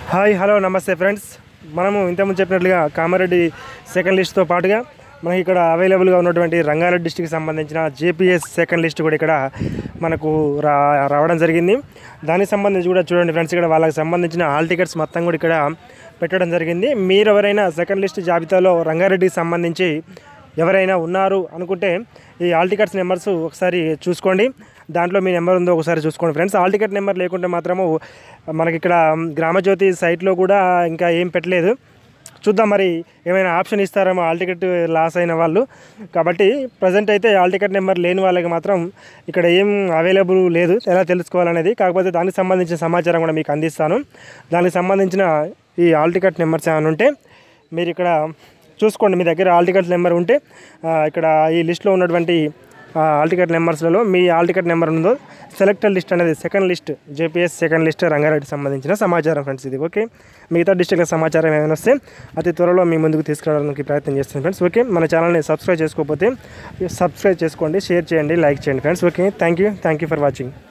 hi hello నమస్తే friends మనము ఇంతకుముందు చెప్పినట్లుగా కామారెడ్డి సెకండ్ లిస్ట్తో పాటుగా మనకి ఇక్కడ అవైలబుల్గా ఉన్నటువంటి రంగారెడ్డి డిస్టిక్కి సంబంధించిన జేపీఎస్ సెకండ్ లిస్ట్ కూడా ఇక్కడ మనకు రా రావడం జరిగింది దానికి సంబంధించి కూడా చూడండి ఫ్రెండ్స్ ఇక్కడ వాళ్ళకి సంబంధించిన హాల్ టికెట్స్ మొత్తం కూడా ఇక్కడ పెట్టడం జరిగింది మీరు ఎవరైనా సెకండ్ లిస్ట్ జాబితాలో రంగారెడ్డికి సంబంధించి ఎవరైనా ఉన్నారు అనుకుంటే ఈ ఆల్ టికెట్స్ నెంబర్స్ ఒకసారి చూసుకోండి దాంట్లో మీ నెంబర్ ఉందో ఒకసారి చూసుకోండి ఫ్రెండ్స్ ఆల్ టికెట్ నెంబర్ లేకుంటే మాత్రము మనకి ఇక్కడ గ్రామజ్యోతి సైట్లో కూడా ఇంకా ఏం పెట్టలేదు చూద్దాం మరి ఏమైనా ఆప్షన్ ఇస్తారేమో ఆల్ టికెట్ లాస్ అయిన వాళ్ళు కాబట్టి ప్రజెంట్ అయితే ఆల్ టికెట్ నెంబర్ లేని వాళ్ళకి మాత్రం ఇక్కడ ఏం అవైలబుల్ లేదు ఎలా తెలుసుకోవాలనేది కాకపోతే దానికి సంబంధించిన సమాచారం కూడా మీకు అందిస్తాను దానికి సంబంధించిన ఈ ఆల్ టికెట్ నెంబర్స్ ఏమైనా ఉంటే మీరు ఇక్కడ చూసుకోండి మీ దగ్గర ఆల్ టికెట్ నెంబర్ ఉంటే ఆ, ఇక్కడ ఈ లిస్ట్లో ఉన్నటువంటి ఆ, ఆల్ టికెట్ నెంబర్స్లలో మీ ఆల్ టికెట్ నెంబర్ ఉందో సెలెక్టెడ్ లిస్ట్ అనేది second list JPS second list రంగారెడ్డికి సంబంధించిన సమాచారం ఫ్రెండ్స్ ఇది ఓకే మిగతా డిస్ట్రిక్ట్ల సమాచారం ఏమైనా వస్తే అతి త్వరలో మీ ముందుకు తీసుకురావడానికి ప్రయత్నం చేస్తాను ఫ్రెండ్స్ ఓకే మన ఛానల్ని సబ్స్క్రైబ్ చేసుకోకపోతే సబ్స్క్రైబ్ చేసుకోండి షేర్ చేయండి లైక్ చేయండి friends okay thank you thank you for watching